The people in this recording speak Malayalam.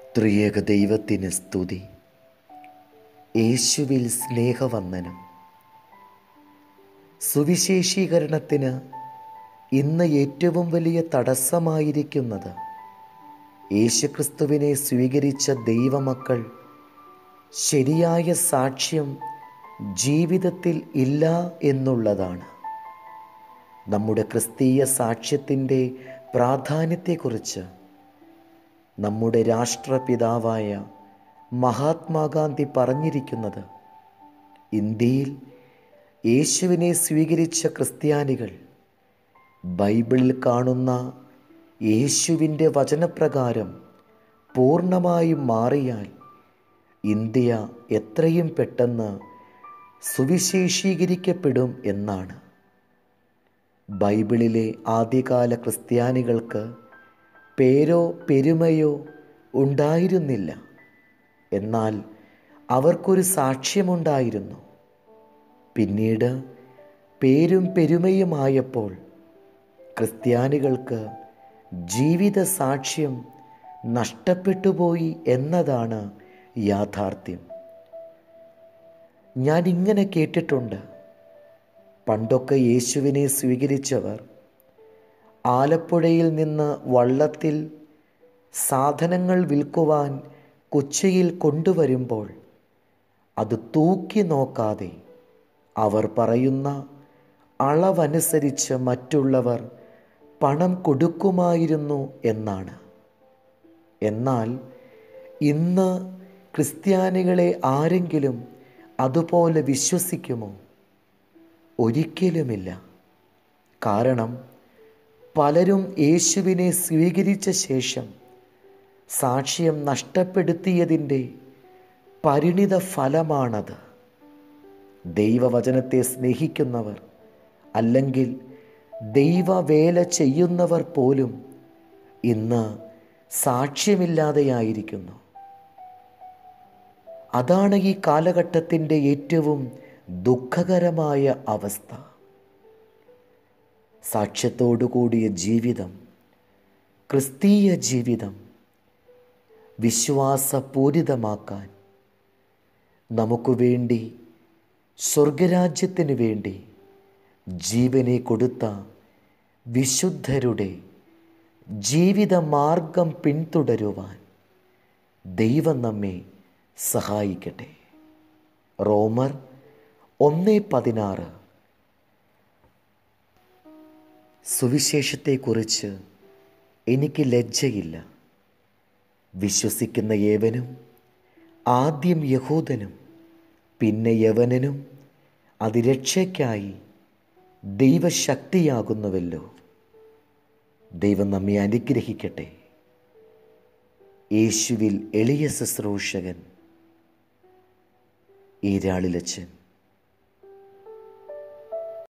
ത്രിയേക ദൈവത്തിന് സ്തുതി യേശുവിൽ സ്നേഹവന്ദനം സുവിശേഷീകരണത്തിന് ഇന്ന് ഏറ്റവും വലിയ തടസ്സമായിരിക്കുന്നത് യേശുക്രിസ്തുവിനെ സ്വീകരിച്ച ദൈവമക്കൾ ശരിയായ സാക്ഷ്യം ജീവിതത്തിൽ ഇല്ല എന്നുള്ളതാണ് നമ്മുടെ ക്രിസ്തീയ സാക്ഷ്യത്തിൻ്റെ പ്രാധാന്യത്തെക്കുറിച്ച് നമ്മുടെ രാഷ്ട്രപിതാവായ മഹാത്മാഗാന്ധി പറഞ്ഞിരിക്കുന്നത് ഇന്ത്യയിൽ യേശുവിനെ സ്വീകരിച്ച ക്രിസ്ത്യാനികൾ ബൈബിളിൽ കാണുന്ന യേശുവിൻ്റെ വചനപ്രകാരം പൂർണ്ണമായും മാറിയാൽ ഇന്ത്യ എത്രയും പെട്ടെന്ന് സുവിശേഷീകരിക്കപ്പെടും എന്നാണ് ബൈബിളിലെ ആദ്യകാല ക്രിസ്ത്യാനികൾക്ക് പേരോ പെരുമയോ ഉണ്ടായിരുന്നില്ല എന്നാൽ അവർക്കൊരു സാക്ഷ്യമുണ്ടായിരുന്നു പിന്നീട് പേരും പെരുമയുമായപ്പോൾ ക്രിസ്ത്യാനികൾക്ക് ജീവിത സാക്ഷ്യം നഷ്ടപ്പെട്ടുപോയി എന്നതാണ് യാഥാർത്ഥ്യം ഞാൻ ഇങ്ങനെ കേട്ടിട്ടുണ്ട് പണ്ടൊക്കെ യേശുവിനെ സ്വീകരിച്ചവർ ആലപ്പുഴയിൽ നിന്ന് വള്ളത്തിൽ സാധനങ്ങൾ വിൽക്കുവാൻ കൊച്ചിയിൽ കൊണ്ടുവരുമ്പോൾ അത് തൂക്കി നോക്കാതെ അവർ പറയുന്ന അളവനുസരിച്ച് മറ്റുള്ളവർ പണം കൊടുക്കുമായിരുന്നു എന്നാണ് എന്നാൽ ഇന്ന് ക്രിസ്ത്യാനികളെ ആരെങ്കിലും അതുപോലെ വിശ്വസിക്കുമോ ഒരിക്കലുമില്ല കാരണം പലരും യേശുവിനെ സ്വീകരിച്ച ശേഷം സാക്ഷ്യം നഷ്ടപ്പെടുത്തിയതിൻ്റെ പരിണിത ഫലമാണത് ദൈവവചനത്തെ സ്നേഹിക്കുന്നവർ അല്ലെങ്കിൽ ദൈവവേല ചെയ്യുന്നവർ പോലും ഇന്ന് സാക്ഷ്യമില്ലാതെയായിരിക്കുന്നു അതാണ് ഈ കാലഘട്ടത്തിൻ്റെ ഏറ്റവും ദുഃഖകരമായ അവസ്ഥ സാക്ഷ്യത്തോടുകൂടിയ ജീവിതം ക്രിസ്തീയ ജീവിതം വിശ്വാസപൂരിതമാക്കാൻ നമുക്ക് വേണ്ടി സ്വർഗരാജ്യത്തിന് വേണ്ടി ജീവനെ കൊടുത്ത വിശുദ്ധരുടെ ജീവിതമാർഗം പിന്തുടരുവാൻ ദൈവം നമ്മെ സഹായിക്കട്ടെ റോമർ ഒന്ന് പതിനാറ് സുവിശേഷത്തെക്കുറിച്ച് എനിക്ക് ലജ്ജയില്ല വിശ്വസിക്കുന്ന ഏവനും ആദ്യം യഹൂദനും പിന്നെ യവനനും അത് രക്ഷയ്ക്കായി ദൈവശക്തിയാകുന്നുവല്ലോ ദൈവം നമ്മെ അനുഗ്രഹിക്കട്ടെ യേശുവിൽ എളിയ ശുശ്രൂഷകൻ ഈരാളിലച്ചൻ